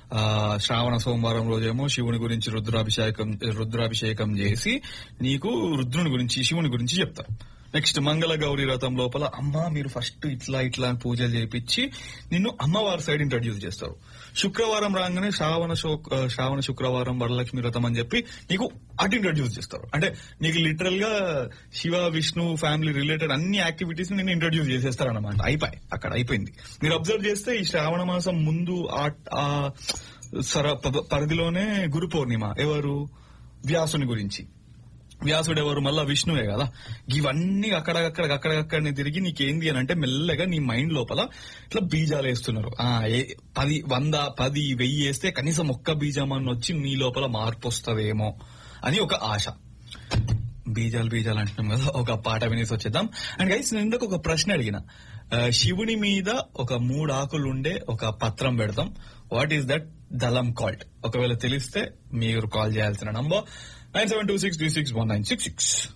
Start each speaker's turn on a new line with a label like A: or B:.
A: ఆ, శ్రావణ సోమవారం రోజేమో శివుని గురించి రుద్రాభిషేకం రుద్రాభిషేకం చేసి నీకు రుద్రుని గురించి శివుని గురించి చెప్తారు నెక్స్ట్ మంగళ గౌరీ రథం లోపల అమ్మ మీరు ఫస్ట్ ఇట్లా ఇట్లా అని పూజలు చేపించి నిన్ను అమ్మవారి సైడ్ ఇంట్రడ్యూస్ చేస్తారు శుక్రవారం రాగానే శ్రావణ శోక్- ఆ, శ్రావణ శుక్రవారం వరలక్ష్మి వ్రతం అని చెప్పి నీకు అటు ఇంట్రడ్యూస్ చేస్తారు అంటే నీకు లిటరల్ గా శివ విష్ణు ఫ్యామిలీ రిలేటెడ్ అన్ని యాక్టివిటీస్ నేను ఇంట్రడ్యూస్ చేసేస్తారు అనమాట అయిపోయి అక్కడ అయిపోయింది మీరు అబ్జర్వ్ చేస్తే ఈ శ్రావణ మాసం ముందు ఆ- ఆ సర పద- పరిధిలోనే గురు పౌర్ణిమ ఎవరు వ్యాసుని గురించి వ్యాసుడు ఎవరు మళ్ళా విష్ణువే కదా ఇవన్నీ అక్కడక్కడ అక్కడక్కడనే తిరిగి నీకేంది అని అంటే మెల్లగా నీ మైండ్ లోపల ఇట్లా బీజాలు వేస్తున్నారు ఆ ఏ- పది వంద పది వెయ్యి వేస్తే కనీసం ఒక్క బీజం అని వచ్చి నీ లోపల మార్పు వస్తుందేమో అని ఒక ఆశ బీజాలు బీజాలు అంటున్నాం కదా ఒక పాట వినేసి వచ్చేద్దాం అండ్ గైస్ నేను ఇందాక ఒక ప్రశ్న అడిగిన ఆ, శివుని మీద ఒక మూడు ఆకులు ఉండే ఒక పత్రం పెడతాం వాట్ ఈస్ దట్ దళం కాల్డ్ ఒకవేళ తెలిస్తే మీరు కాల్ చేయాల్సిన number nine seven two six three six one nine six six